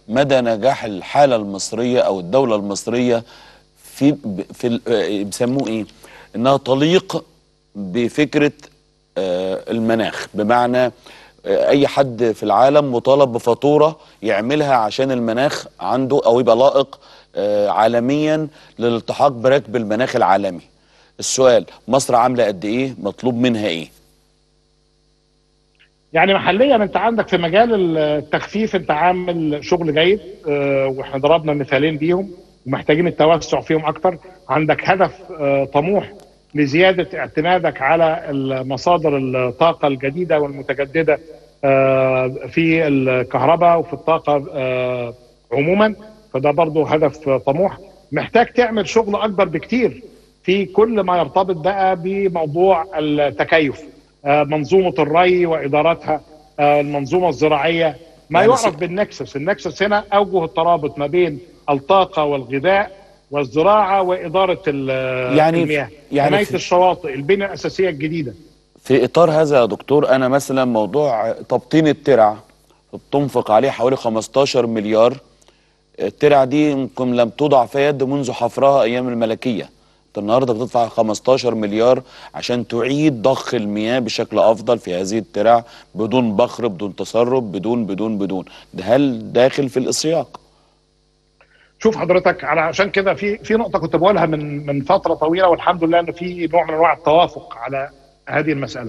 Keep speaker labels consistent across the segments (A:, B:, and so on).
A: مدى نجاح الحاله المصريه او الدوله المصريه في في ال- آه، بيسموه ايه انها تليق بفكره آه، المناخ بمعنى آه، اي حد في العالم مطالب بفاتوره يعملها عشان المناخ عنده او يبقى لائق آه، عالميا للالتحاق بركب المناخ العالمي السؤال مصر عامله قد ايه مطلوب منها ايه
B: يعني محليا انت عندك في مجال التخفيف انت عامل شغل جيد آه، واحنا ضربنا مثالين بيهم ومحتاجين التوسع فيهم اكتر عندك هدف آه، طموح لزياده اعتمادك على مصادر الطاقه الجديده والمتجدده آه، في الكهرباء وفي الطاقه آه، عموما فده برضو هدف طموح محتاج تعمل شغل اكبر بكتير في كل ما يرتبط بقى بموضوع التكيف آه، منظومه الري وادارتها آه، المنظومه الزراعيه ما
A: يعني
B: يعرف
A: س-
B: بالنكسس النكسس هنا اوجه الترابط ما بين الطاقه والغذاء والزراعه واداره ال-
A: يعني-
B: المياه
A: يعني
B: حمايه
A: في-
B: الشواطئ البنيه الاساسيه الجديده
A: في اطار هذا يا دكتور انا مثلا موضوع تبطين الترع بتنفق عليه حوالي 15 مليار الترع دي يمكن لم توضع في يد منذ حفرها ايام الملكيه انت النهارده بتدفع 15 مليار عشان تعيد ضخ المياه بشكل افضل في هذه الترع بدون بخر بدون تسرب بدون بدون بدون ده هل داخل في الاسياق
B: شوف حضرتك على عشان كده في في نقطه كنت بقولها من من فتره طويله والحمد لله ان في نوع من انواع التوافق على هذه المساله.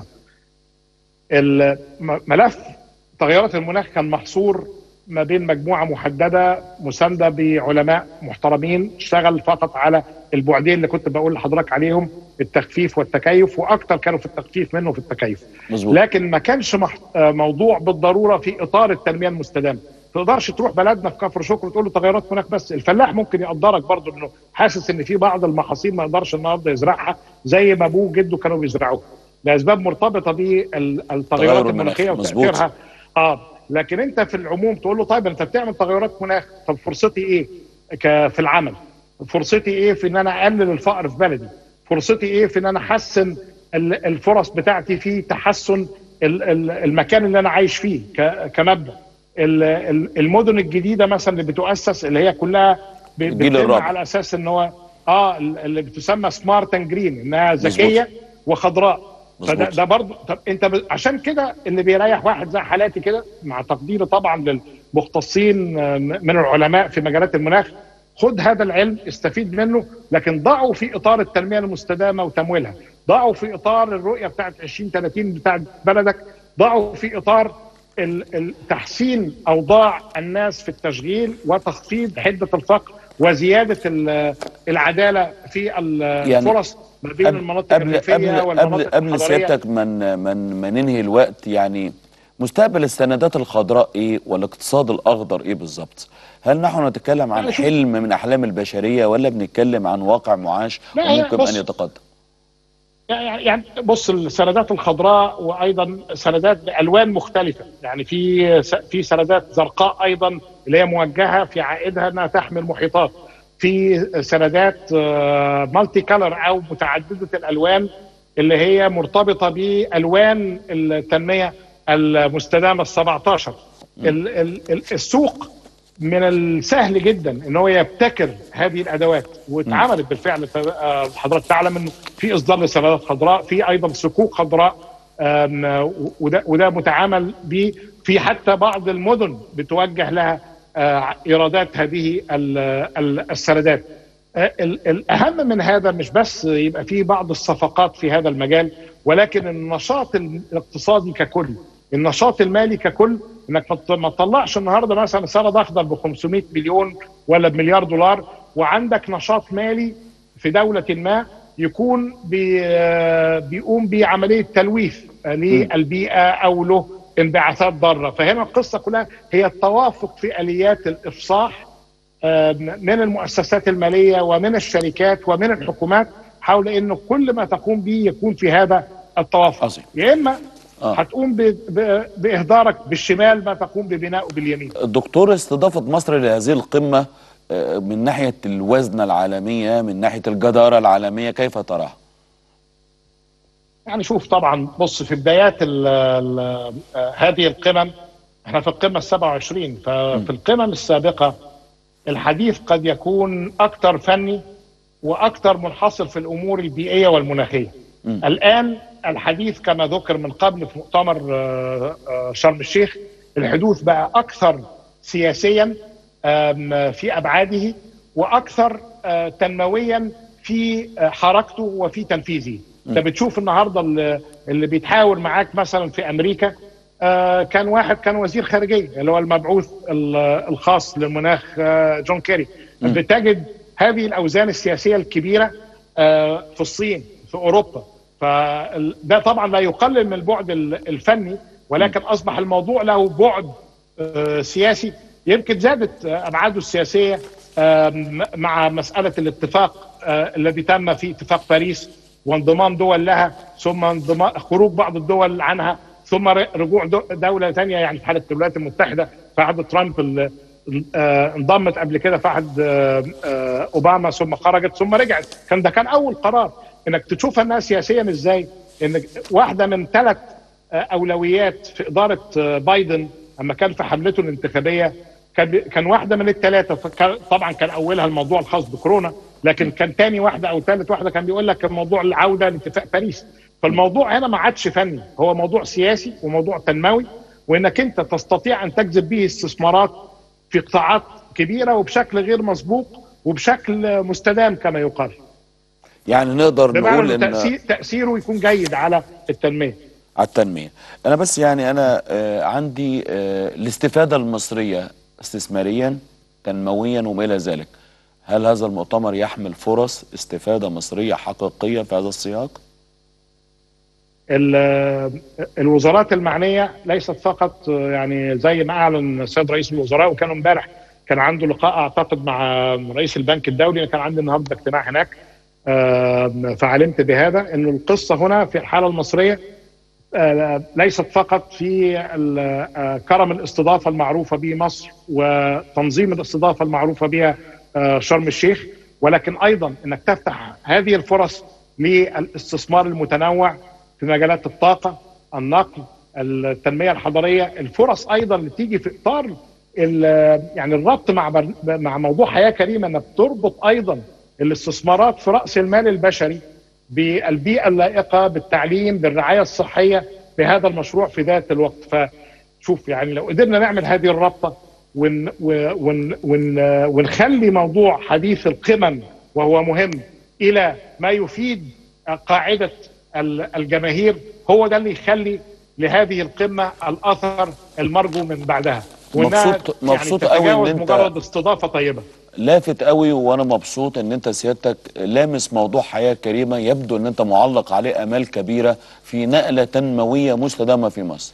B: الم- ملف تغيرات المناخ كان محصور ما بين مجموعه محدده مسانده بعلماء محترمين اشتغل فقط على البعدين اللي كنت بقول لحضرتك عليهم التخفيف والتكيف واكثر كانوا في التخفيف منه في التكيف.
A: مظبوط
B: لكن ما كانش مح... آه، موضوع بالضروره في اطار التنميه المستدامه ما تقدرش تروح بلدنا في كفر شكر وتقول له تغيرات مناخ بس الفلاح ممكن يقدرك برضه انه حاسس ان في بعض المحاصيل ما يقدرش النهارده يزرعها زي ما ابوه وجده كانوا بيزرعوها لاسباب مرتبطه
A: تغير
B: بالتغيرات
A: المناخ،
B: المناخيه
A: مظبوط.
B: وتاثيرها اه لكن انت في العموم تقول له طيب انت بتعمل تغيرات مناخ طب فرصتي ايه ك- في العمل فرصتي ايه في ان انا اقلل الفقر في بلدي فرصتي ايه في ان انا احسن ال- الفرص بتاعتي في تحسن ال- ال- المكان اللي انا عايش فيه ك- كمبدا ال- ال- المدن الجديده مثلا اللي بتؤسس اللي هي كلها ب-
A: الجيل
B: بتتم
A: الرابع.
B: على اساس ان هو اه ال- اللي بتسمى سمارت اند جرين انها ذكيه وخضراء فده
A: مظبوط.
B: ده برضه طب انت ب... عشان كده اللي بيريح واحد زي حالاتي كده مع تقديري طبعا للمختصين آه، من العلماء في مجالات المناخ خد هذا العلم استفيد منه لكن ضعه في اطار التنميه المستدامه وتمويلها ضعه في اطار الرؤيه بتاعت 2030 بتاعت بلدك ضعه في اطار ال- ال- تحسين اوضاع الناس في التشغيل وتخفيض حده الفقر وزياده ال- العداله في ال-
A: يعني
B: الفرص ما بين
A: قبل
B: المناطق
A: قبل
B: الريفيه
A: قبل قبل,
B: والمناطق
A: قبل
B: الحضريه
A: سيادتك من من من ننهي الوقت يعني مستقبل السندات الخضراء ايه والاقتصاد الاخضر ايه بالظبط؟ هل نحن نتكلم عن
B: لا، شوف-
A: حلم من احلام البشريه ولا بنتكلم عن واقع معاش
B: لا، هي
A: وممكن
B: بص-
A: ان يتقدم؟
B: يعني يعني بص السندات الخضراء وايضا سندات بالوان مختلفه يعني في في سندات زرقاء ايضا اللي هي موجهه في عائدها انها تحمي المحيطات في سندات مالتي كلر او متعدده الالوان اللي هي مرتبطه بالوان التنميه المستدامه ال 17 ال- ال- ال- السوق من السهل جدا ان هو يبتكر هذه الادوات واتعملت بالفعل ف- آه، حضرتك تعلم انه في اصدار لسندات خضراء في ايضا صكوك خضراء آم، وده وده متعامل به في حتى بعض المدن بتوجه لها آه، ايرادات هذه ال- ال- السندات آه، ال- الاهم من هذا مش بس يبقى في بعض الصفقات في هذا المجال ولكن النشاط الاقتصادي ككل النشاط المالي ككل انك ما تط- ما تطلعش النهارده مثلا سند اخضر ب 500 مليون ولا بمليار دولار وعندك نشاط مالي في دوله ما يكون بي آه، بيقوم بعمليه تلويث آه، للبيئه او له انبعاثات ضاره فهنا القصه كلها هي التوافق في اليات الافصاح آه، من المؤسسات الماليه ومن الشركات ومن الحكومات حول انه كل ما تقوم به يكون في هذا التوافق
A: عظيم.
B: يا اما
A: آه.
B: هتقوم ب- ب- باهدارك بالشمال ما تقوم ببنائه باليمين
A: الدكتور استضافه مصر لهذه القمه آه، من ناحيه الوزنه العالميه من ناحيه الجداره العالميه كيف تراها؟
B: يعني شوف طبعا بص في بدايات ال ال هذه القمم احنا في القمه ال 27 ففي القمم السابقه الحديث قد يكون اكثر فني واكثر منحصر في الامور البيئيه والمناخيه.
A: م.
B: الان الحديث كما ذكر من قبل في مؤتمر آه، آه، شرم الشيخ الحدوث بقى اكثر سياسيا آم، في ابعاده واكثر آه، تنمويا في آه، حركته وفي تنفيذه. انت بتشوف النهارده اللي- اللي بيتحاور معاك مثلا في امريكا آه، كان واحد كان وزير خارجيه اللي هو المبعوث ال- الخاص للمناخ آه، جون كيري بتجد هذه الاوزان السياسيه الكبيره آه، في الصين في اوروبا فده طبعا لا يقلل من البعد ال- الفني ولكن اصبح الموضوع له بعد آه، سياسي يمكن زادت آه، ابعاده السياسيه آه، م- مع مساله الاتفاق آه، الذي تم في اتفاق باريس وانضمام دول لها ثم انضمام خروج بعض الدول عنها ثم ر- رجوع دو- دوله ثانيه يعني في حاله الولايات المتحده في عهد ترامب ال- آه، انضمت قبل كده في عهد آه، آه، اوباما ثم خرجت ثم رجعت كان ده كان اول قرار انك تشوفها انها سياسيا ازاي ان واحده من ثلاث اولويات في اداره آه، بايدن اما كان في حملته الانتخابيه كان بي- كان واحده من الثلاثه فكان- طبعا كان اولها الموضوع الخاص بكورونا لكن كان ثاني واحده او ثالث واحده كان بيقول لك موضوع العوده لاتفاق باريس فالموضوع هنا ما عادش فني هو موضوع سياسي وموضوع تنموي وانك انت تستطيع ان تجذب به استثمارات في قطاعات كبيره وبشكل غير مسبوق وبشكل مستدام كما يقال
A: يعني نقدر
B: بمعنى
A: نقول
B: ان
A: ان
B: تأثير تاثيره يكون جيد على التنميه
A: على التنميه انا بس يعني انا آه، عندي آه، الاستفاده المصريه استثماريا تنمويا وما الى ذلك هل هذا المؤتمر يحمل فرص استفاده مصريه حقيقيه في هذا السياق
B: ال- الوزارات المعنيه ليست فقط يعني زي ما اعلن السيد رئيس الوزراء وكان امبارح كان عنده لقاء اعتقد مع رئيس البنك الدولي كان عندي النهارده اجتماع هناك آم، فعلمت بهذا ان القصه هنا في الحاله المصريه آه، ليست فقط في ال- آه، كرم الاستضافه المعروفه به مصر وتنظيم الاستضافه المعروفه بها آه، شرم الشيخ ولكن ايضا انك تفتح هذه الفرص للاستثمار المتنوع في مجالات الطاقه، النقل، التنميه الحضريه، الفرص ايضا اللي تيجي في اطار ال- يعني الربط مع بر- مع موضوع حياه كريمه انك تربط ايضا الاستثمارات في راس المال البشري بالبيئه اللائقه بالتعليم بالرعايه الصحيه بهذا المشروع في ذات الوقت فشوف يعني لو قدرنا نعمل هذه الرابطه ون ون ون ونخلي موضوع حديث القمم وهو مهم الى ما يفيد قاعده ال- الجماهير هو ده اللي يخلي لهذه القمه الاثر المرجو من بعدها وإنها
A: مبسوط- مبسوط قوي إن
B: تتجاوز
A: أنت-
B: مجرد استضافه طيبه
A: لافت قوي وانا مبسوط ان انت سيادتك لامس موضوع حياه كريمه يبدو ان انت معلق عليه امال كبيره في نقله تنمويه مستدامه في مصر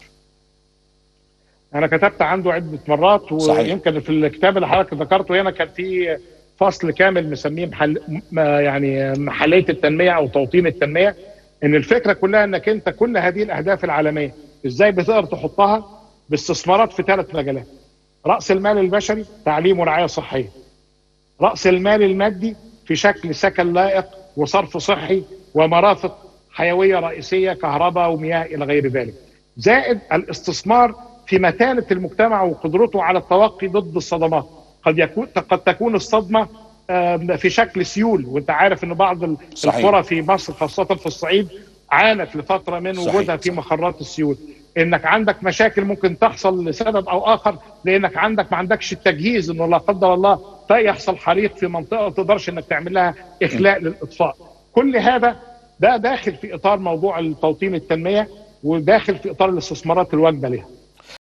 B: انا كتبت عنده عده مرات
A: صحيح.
B: ويمكن في الكتاب اللي حضرتك ذكرته هنا كان في فصل كامل مسميه محل ما يعني محليه التنميه او توطين التنميه ان الفكره كلها انك انت كل هذه الاهداف العالميه ازاي بتقدر تحطها باستثمارات في ثلاث مجالات راس المال البشري تعليم ورعايه صحيه راس المال المادي في شكل سكن لائق وصرف صحي ومرافق حيويه رئيسيه كهرباء ومياه الى غير ذلك زائد الاستثمار في متانه المجتمع وقدرته على التوقي ضد الصدمات قد يكون قد تكون الصدمه آم، في شكل سيول وانت عارف ان بعض ال-
A: صحيح.
B: القرى في مصر خاصه في الصعيد عانت لفتره من
A: صحيح،
B: وجودها في
A: صحيح.
B: مخرات السيول انك عندك مشاكل ممكن تحصل لسبب او اخر لانك عندك ما عندكش التجهيز انه لا قدر الله يحصل حريق في منطقه ما تقدرش انك تعمل لها اخلاء للاطفاء كل هذا ده داخل في اطار موضوع التوطين التنميه وداخل في اطار الاستثمارات الواجبه لها